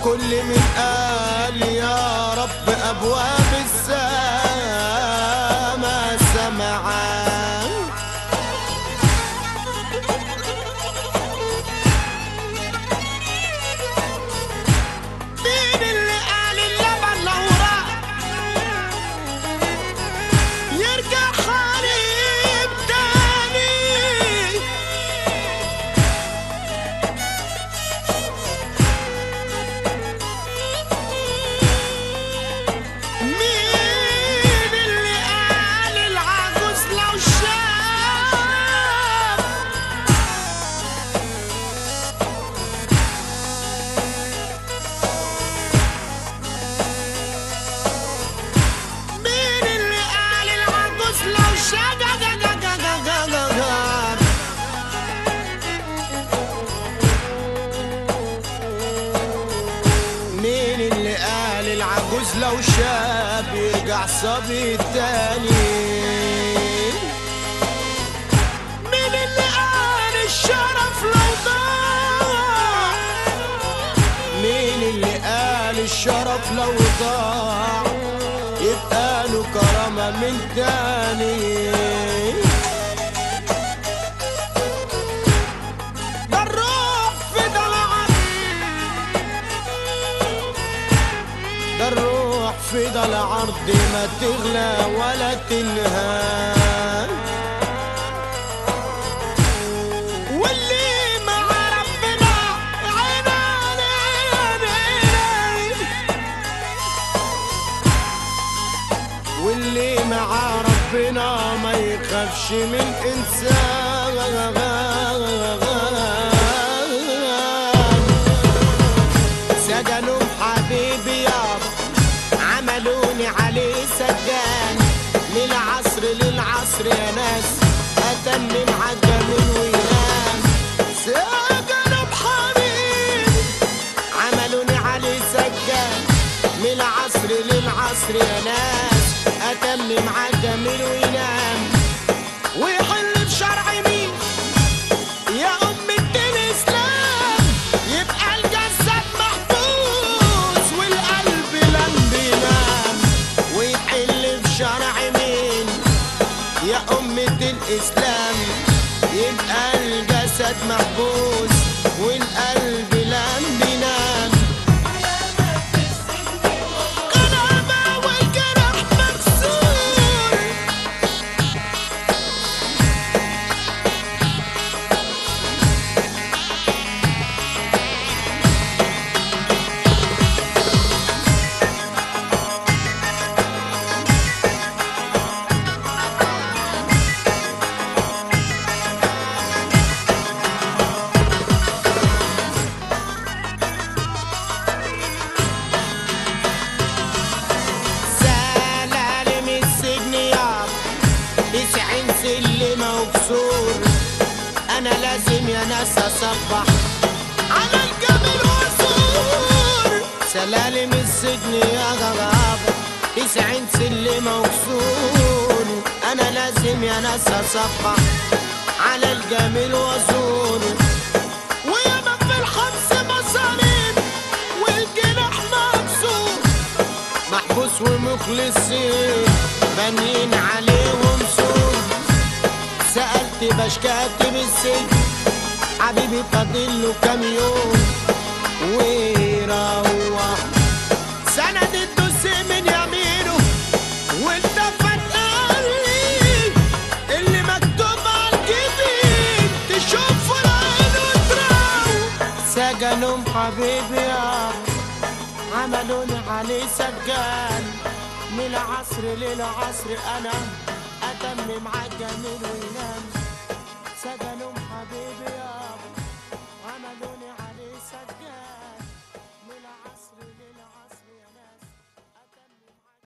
كل من قال يا رب أبواب السما سمعان مين اللي قال اللبن لو راح يرجع حريم تاني مين اللي قال العجوز لو شاف مين اللي قال العجوز لو شاف مين اللي قال العجوز لو شاب يرجع صبي تاني مين اللي قال الشرف لو ضاع مين اللي قال الشرف لو ضاع يبقى له كرامة من تاني ده الروح في ضلعك ده الروح في ضل عرض ما تغلى ولا تنهان واللي مع ربنا عين عين عين واللي مع ربنا ما يخافش من انسان سجنوا حبيبي يابا عملوني عليه سجان للعصر للعصر يا ناس اتمم عالجميل وينام سجنوا بحبيبي عملوني عليه سجان للعصر للعصر يا ناس اتمم عالجميل وينام ويحل بشرع مين يا أمة الإسلام يبقى الجسد محبوس والقلب لم بينام ويحل في شرع مين يا أمة الإسلام يبقى الجسد محبوس والقلب لم بينام قلبه والجرح مكسور سلالم السجن يابا تسعين سلمة وكسور أنا لازم يا ناس أصبح على الجبل وأزور سلالم السجن يا غرابة تسعين سلمة وكسور أنا لازم يا ناس أصبح على الجميل وأزور وياما في الحبس مصارين والجناح مكسور محبوس ومخلصين بانيين عليهم سور سألت بشكاتب السجن حبيبي فاضل له كام يوم ويروح سند الدوس من يمينه والتفت قال لي اللي مكتوب على الجبين تشوفه العين وتروح سجنهم حبيبي يا عملوني عليه سجان من العصر للعصر انا اتمم عالجميل